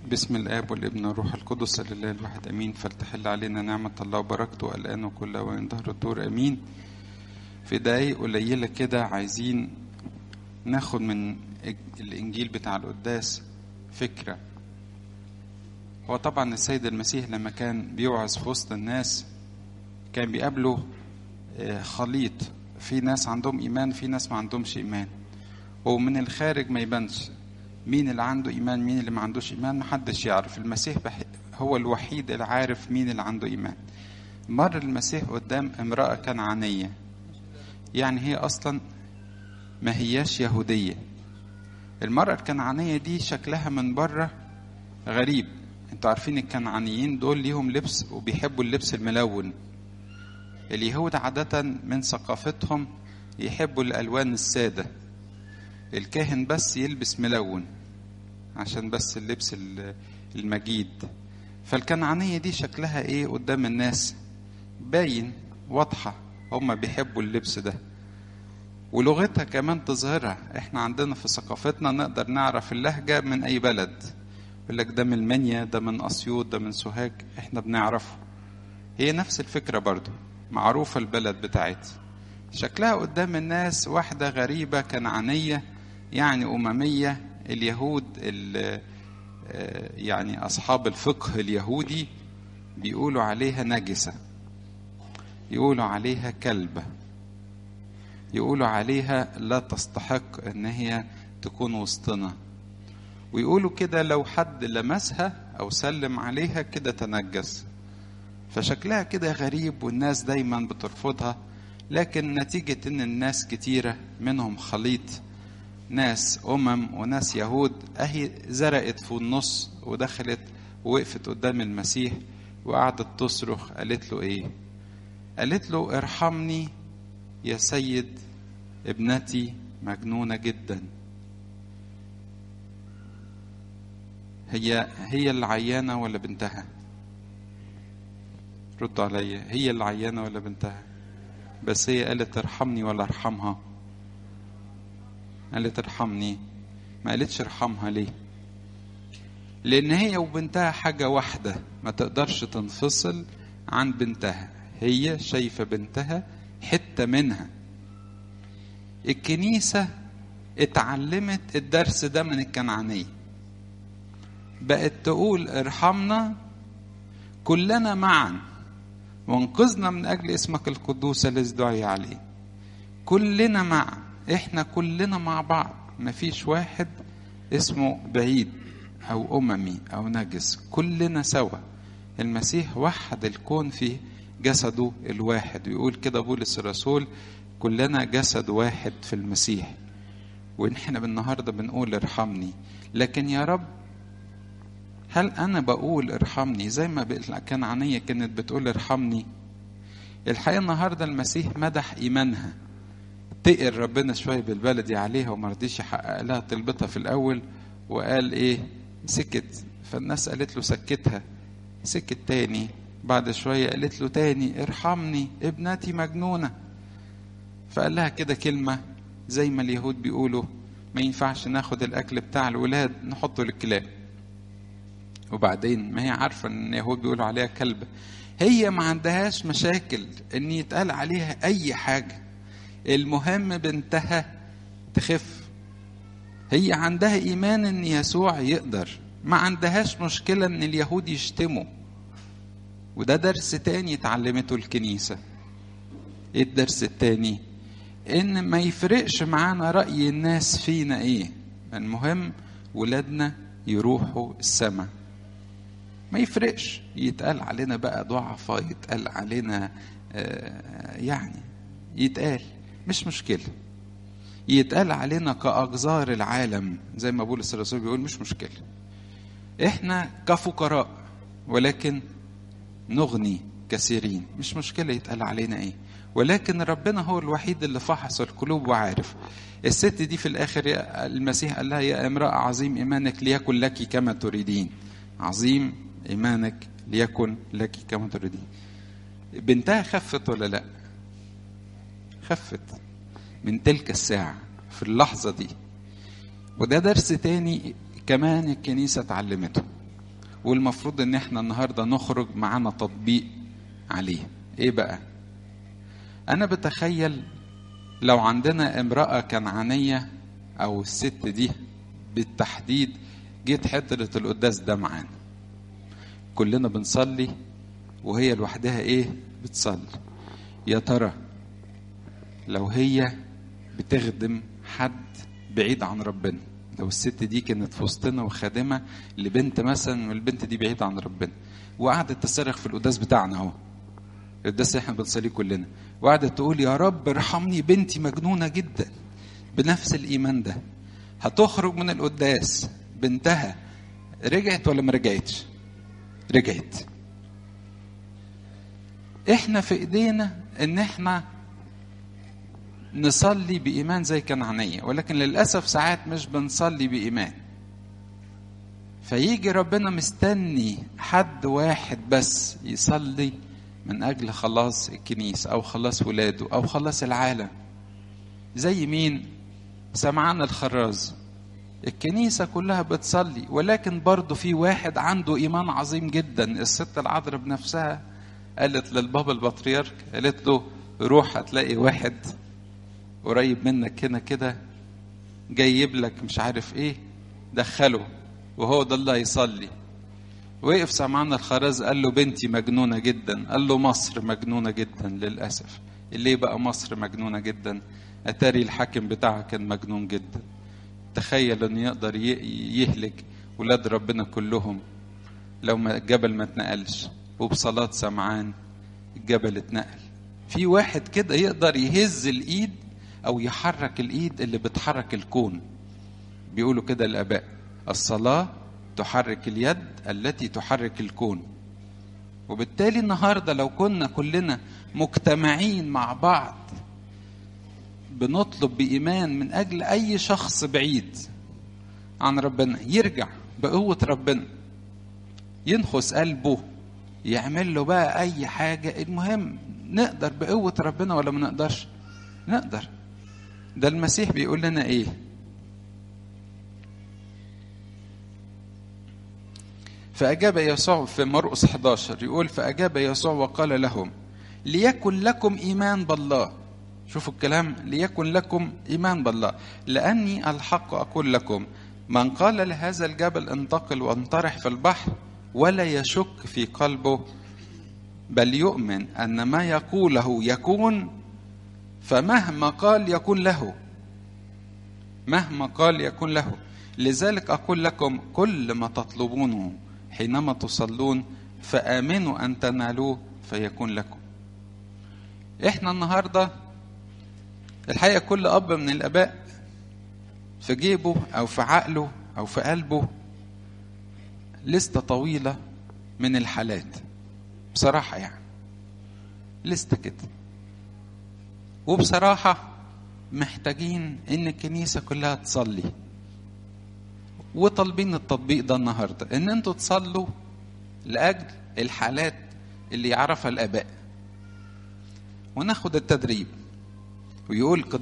بسم الآب والابن والروح القدس لله الواحد أمين فلتحل علينا نعمة الله وبركته الآن وكل وين ظهر الدور أمين في دقايق قليلة كده عايزين ناخد من الإنجيل بتاع القداس فكرة هو طبعا السيد المسيح لما كان بيوعظ في وسط الناس كان بيقابله خليط في ناس عندهم إيمان في ناس ما عندهمش إيمان ومن الخارج ما يبانش مين اللي عنده إيمان مين اللي ما عندوش إيمان محدش يعرف المسيح هو الوحيد اللي عارف مين اللي عنده إيمان مر المسيح قدام امرأة كنعانية يعني هي أصلا ما هياش يهودية المرأة الكنعانية دي شكلها من بره غريب انتوا عارفين الكنعانيين دول ليهم لبس وبيحبوا اللبس الملون اليهود عادة من ثقافتهم يحبوا الألوان السادة الكاهن بس يلبس ملون عشان بس اللبس المجيد فالكنعانية دي شكلها ايه قدام الناس باين واضحة هما بيحبوا اللبس ده ولغتها كمان تظهرها احنا عندنا في ثقافتنا نقدر نعرف اللهجة من اي بلد يقول لك ده من المنيا ده من اسيوط ده من سوهاج احنا بنعرفه هي نفس الفكرة برضو معروفة البلد بتاعتها شكلها قدام الناس واحدة غريبة كنعانية يعني أممية اليهود يعني أصحاب الفقه اليهودي بيقولوا عليها نجسة يقولوا عليها كلبة يقولوا عليها لا تستحق ان هي تكون وسطنا ويقولوا كده لو حد لمسها او سلم عليها كده تنجس فشكلها كده غريب والناس دايما بترفضها لكن نتيجة ان الناس كتيرة منهم خليط ناس أمم وناس يهود أهي زرقت في النص ودخلت ووقفت قدام المسيح وقعدت تصرخ قالت له إيه؟ قالت له ارحمني يا سيد ابنتي مجنونة جدا هي هي اللي عيانة ولا بنتها؟ ردوا عليا هي اللي عيانة ولا بنتها؟ بس هي قالت ارحمني ولا ارحمها؟ قالت ارحمني ما قالتش ارحمها ليه لان هي وبنتها حاجة واحدة ما تقدرش تنفصل عن بنتها هي شايفة بنتها حتة منها الكنيسة اتعلمت الدرس ده من الكنعانية بقت تقول ارحمنا كلنا معا وانقذنا من اجل اسمك القدوس الذي دعي عليه كلنا معا احنا كلنا مع بعض مفيش واحد اسمه بعيد او اممي او نجس كلنا سوا المسيح وحد الكون في جسده الواحد ويقول كده بولس الرسول كلنا جسد واحد في المسيح ونحن بالنهارده بنقول ارحمني لكن يا رب هل انا بقول ارحمني زي ما الكنعانيه كانت بتقول ارحمني الحقيقه النهارده المسيح مدح ايمانها تقر ربنا شويه بالبلدي عليها وما رضيش يحقق لها طلبتها في الاول وقال ايه سكت فالناس قالت له سكتها سكت تاني بعد شويه قالت له تاني ارحمني ابنتي مجنونه فقال لها كده كلمه زي ما اليهود بيقولوا ما ينفعش ناخد الاكل بتاع الولاد نحطه للكلاب وبعدين ما هي عارفه ان اليهود بيقولوا عليها كلبه هي ما عندهاش مشاكل ان يتقال عليها اي حاجه المهم بنتها تخف هي عندها ايمان ان يسوع يقدر ما عندهاش مشكلة ان اليهود يشتموا وده درس تاني اتعلمته الكنيسة ايه الدرس التاني ان ما يفرقش معانا رأي الناس فينا ايه المهم ولادنا يروحوا السماء ما يفرقش يتقال علينا بقى ضعفاء يتقال علينا آه يعني يتقال مش مشكلة يتقال علينا كأجزار العالم زي ما بولس الرسول بيقول مش مشكلة احنا كفقراء ولكن نغني كثيرين مش مشكلة يتقال علينا ايه ولكن ربنا هو الوحيد اللي فحص القلوب وعارف الست دي في الاخر المسيح قال لها يا امرأة عظيم ايمانك ليكن لك كما تريدين عظيم ايمانك ليكن لك كما تريدين بنتها خفت ولا لا خفت من تلك الساعة في اللحظة دي وده درس تاني كمان الكنيسة اتعلمته والمفروض ان احنا النهارده نخرج معانا تطبيق عليه ايه بقى انا بتخيل لو عندنا امرأة كنعانية او الست دي بالتحديد جيت حضرة القداس ده معانا كلنا بنصلي وهي لوحدها ايه بتصلي يا ترى لو هي بتخدم حد بعيد عن ربنا لو الست دي كانت في وسطنا وخادمة لبنت مثلا والبنت دي بعيدة عن ربنا وقعدت تصرخ في القداس بتاعنا اهو القداس احنا بنصليه كلنا وقعدت تقول يا رب ارحمني بنتي مجنونة جدا بنفس الإيمان ده هتخرج من القداس بنتها رجعت ولا ما رجعتش رجعت احنا في ايدينا ان احنا نصلي بإيمان زي كنعانية ولكن للأسف ساعات مش بنصلي بإيمان فيجي ربنا مستني حد واحد بس يصلي من أجل خلاص الكنيسة أو خلاص ولاده أو خلاص العالم زي مين سمعان الخراز الكنيسة كلها بتصلي ولكن برضه في واحد عنده إيمان عظيم جدا الست العذراء بنفسها قالت للبابا البطريرك قالت له روح هتلاقي واحد قريب منك هنا كده جايب لك مش عارف ايه دخله وهو ده اللي هيصلي وقف سمعان الخراز قال له بنتي مجنونة جدا قال له مصر مجنونة جدا للأسف ليه بقى مصر مجنونة جدا أتاري الحاكم بتاعها كان مجنون جدا تخيل انه يقدر يهلك ولاد ربنا كلهم لو ما الجبل ما اتنقلش وبصلاة سمعان الجبل اتنقل في واحد كده يقدر يهز الايد او يحرك الايد اللي بتحرك الكون بيقولوا كده الاباء الصلاة تحرك اليد التي تحرك الكون وبالتالي النهارده لو كنا كلنا مجتمعين مع بعض بنطلب بإيمان من أجل أي شخص بعيد عن ربنا يرجع بقوة ربنا ينخس قلبه يعمل له بقى أي حاجة المهم نقدر بقوة ربنا ولا ما نقدرش نقدر ده المسيح بيقول لنا إيه فأجاب يسوع في مرقس 11 يقول فأجاب يسوع وقال لهم ليكن لكم إيمان بالله شوفوا الكلام ليكن لكم ايمان بالله لاني الحق اقول لكم من قال لهذا الجبل انتقل وانطرح في البحر ولا يشك في قلبه بل يؤمن ان ما يقوله يكون فمهما قال يكون له مهما قال يكون له لذلك اقول لكم كل ما تطلبونه حينما تصلون فامنوا ان تنالوه فيكون لكم احنا النهارده الحقيقة كل أب من الآباء في جيبه أو في عقله أو في قلبه لستة طويلة من الحالات بصراحة يعني لستة كده وبصراحة محتاجين إن الكنيسة كلها تصلي وطالبين التطبيق ده النهاردة إن أنتوا تصلوا لأجل الحالات اللي يعرفها الآباء وناخد التدريب ويقول قد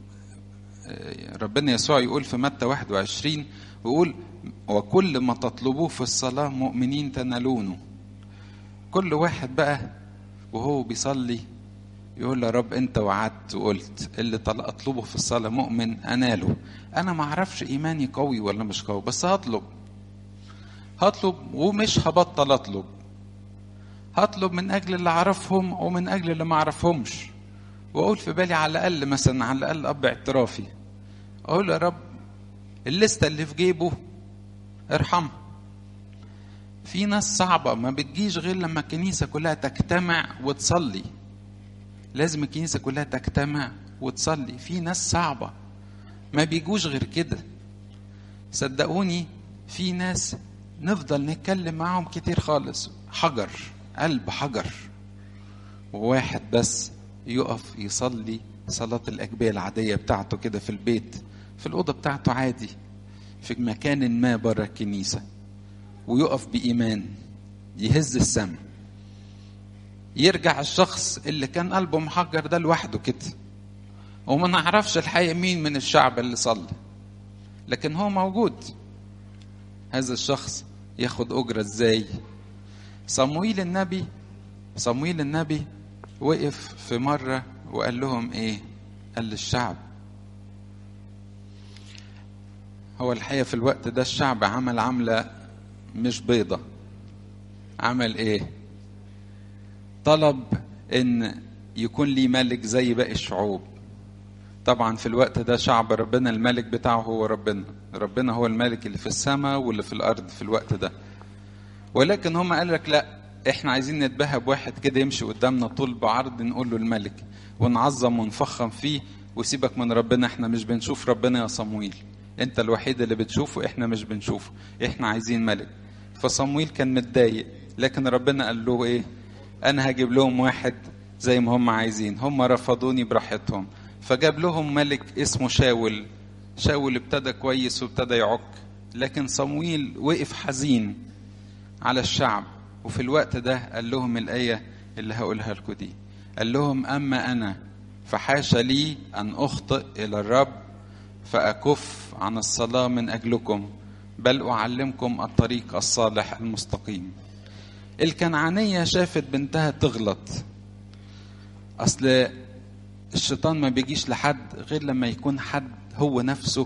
ربنا يسوع يقول في متى 21 ويقول وكل ما تطلبوه في الصلاة مؤمنين تنالونه كل واحد بقى وهو بيصلي يقول يا رب انت وعدت وقلت اللي اطلبه في الصلاة مؤمن اناله انا ما اعرفش ايماني قوي ولا مش قوي بس هطلب هطلب ومش هبطل اطلب هطلب من اجل اللي اعرفهم ومن اجل اللي ما اعرفهمش واقول في بالي على الاقل مثلا على الاقل اب اعترافي اقول يا رب الليسته اللي في جيبه ارحمها في ناس صعبة ما بتجيش غير لما الكنيسة كلها تجتمع وتصلي لازم الكنيسة كلها تجتمع وتصلي في ناس صعبة ما بيجوش غير كده صدقوني في ناس نفضل نتكلم معاهم كتير خالص حجر قلب حجر وواحد بس يقف يصلي صلاة الأجبية العادية بتاعته كده في البيت في الأوضة بتاعته عادي في مكان ما بره الكنيسة ويقف بإيمان يهز السماء يرجع الشخص اللي كان قلبه محجر ده لوحده كده وما نعرفش الحقيقة مين من الشعب اللي صلى لكن هو موجود هذا الشخص ياخد أجرة ازاي صمويل النبي صمويل النبي وقف في مرة وقال لهم ايه قال للشعب هو الحقيقة في الوقت ده الشعب عمل عملة مش بيضة عمل ايه طلب ان يكون لي ملك زي باقي الشعوب طبعا في الوقت ده شعب ربنا الملك بتاعه هو ربنا ربنا هو الملك اللي في السماء واللي في الارض في الوقت ده ولكن هم قال لك لا احنا عايزين نتباهى بواحد كده يمشي قدامنا طول بعرض نقول له الملك ونعظم ونفخم فيه وسيبك من ربنا احنا مش بنشوف ربنا يا صمويل انت الوحيد اللي بتشوفه احنا مش بنشوفه احنا عايزين ملك فصمويل كان متضايق لكن ربنا قال له ايه انا هجيب لهم واحد زي ما هم عايزين هم رفضوني براحتهم فجاب لهم ملك اسمه شاول شاول ابتدى كويس وابتدى يعك لكن صمويل وقف حزين على الشعب وفي الوقت ده قال لهم الآية اللي هقولها لكم دي قال لهم أما أنا فحاش لي أن أخطئ إلى الرب فأكف عن الصلاة من أجلكم بل أعلمكم الطريق الصالح المستقيم الكنعانية شافت بنتها تغلط أصل الشيطان ما بيجيش لحد غير لما يكون حد هو نفسه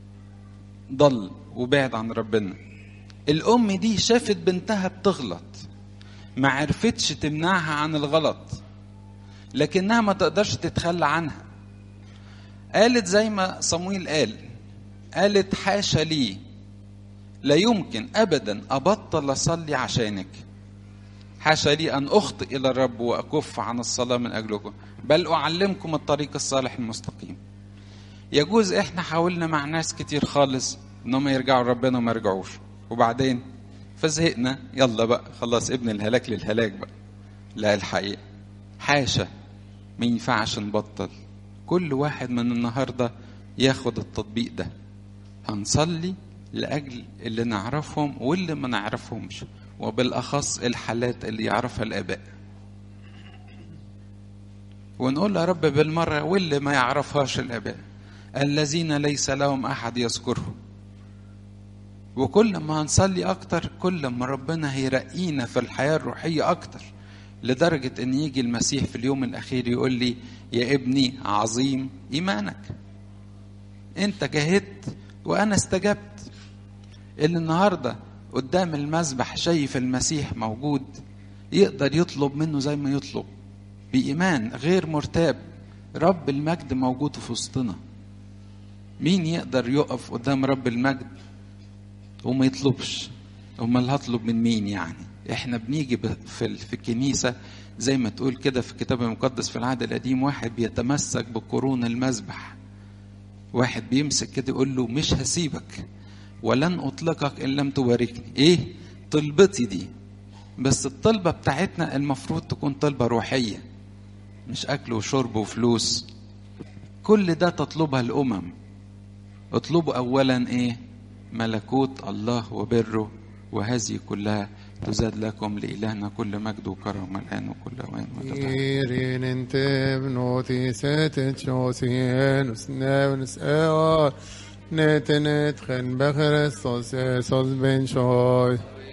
ضل وبعد عن ربنا الأم دي شافت بنتها بتغلط ما عرفتش تمنعها عن الغلط لكنها ما تقدرش تتخلى عنها قالت زي ما صمويل قال قالت حاشا لي لا يمكن ابدا ابطل اصلي عشانك حاشا لي ان اخطئ الى الرب واكف عن الصلاه من اجلكم بل اعلمكم الطريق الصالح المستقيم يجوز احنا حاولنا مع ناس كتير خالص انهم يرجعوا لربنا وما يرجعوش وبعدين فزهقنا يلا بقى خلاص ابن الهلاك للهلاك بقى لا الحقيقه حاشا ما ينفعش نبطل كل واحد من النهارده ياخد التطبيق ده هنصلي لاجل اللي نعرفهم واللي ما نعرفهمش وبالاخص الحالات اللي يعرفها الاباء ونقول يا رب بالمره واللي ما يعرفهاش الاباء الذين ليس لهم احد يذكرهم وكل ما هنصلي اكتر كل ما ربنا هيرقينا في الحياه الروحيه اكتر لدرجه ان يجي المسيح في اليوم الاخير يقول لي يا ابني عظيم ايمانك انت جاهدت وانا استجبت اللي النهارده قدام المذبح شايف المسيح موجود يقدر يطلب منه زي ما يطلب بإيمان غير مرتاب رب المجد موجود في وسطنا مين يقدر يقف قدام رب المجد وما يطلبش امال هطلب من مين يعني احنا بنيجي في في الكنيسه زي ما تقول كده في الكتاب المقدس في العهد القديم واحد بيتمسك بقرون المذبح واحد بيمسك كده يقول له مش هسيبك ولن اطلقك ان لم تباركني ايه طلبتي دي بس الطلبه بتاعتنا المفروض تكون طلبه روحيه مش اكل وشرب وفلوس كل ده تطلبها الامم اطلبوا اولا ايه ملكوت الله وبره وهذه كلها تزاد لكم لإلهنا كل مجد وكرم الآن وكل أوان Irin inte nåti sättet tjåsien och snävns öar Netenet chen becheres sos sos ben shoy